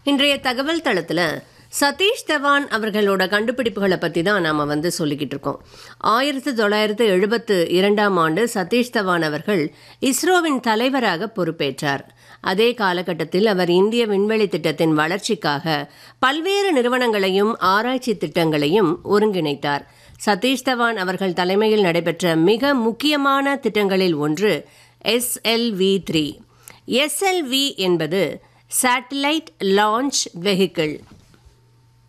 இன்றைய தகவல் தளத்தில் சதீஷ் தவான் அவர்களோட கண்டுபிடிப்புகளை பற்றி தான் நாம் வந்து சொல்லிக்கிட்டு இருக்கோம் ஆயிரத்தி தொள்ளாயிரத்து எழுபத்து இரண்டாம் ஆண்டு சதீஷ் தவான் அவர்கள் இஸ்ரோவின் தலைவராக பொறுப்பேற்றார் அதே காலகட்டத்தில் அவர் இந்திய விண்வெளி திட்டத்தின் வளர்ச்சிக்காக பல்வேறு நிறுவனங்களையும் ஆராய்ச்சி திட்டங்களையும் ஒருங்கிணைத்தார் சதீஷ் தவான் அவர்கள் தலைமையில் நடைபெற்ற மிக முக்கியமான திட்டங்களில் ஒன்று எஸ்எல்வி த்ரீ எஸ்எல்வி என்பது சேட்டலைட் லான்ச் வெஹிக்கிள்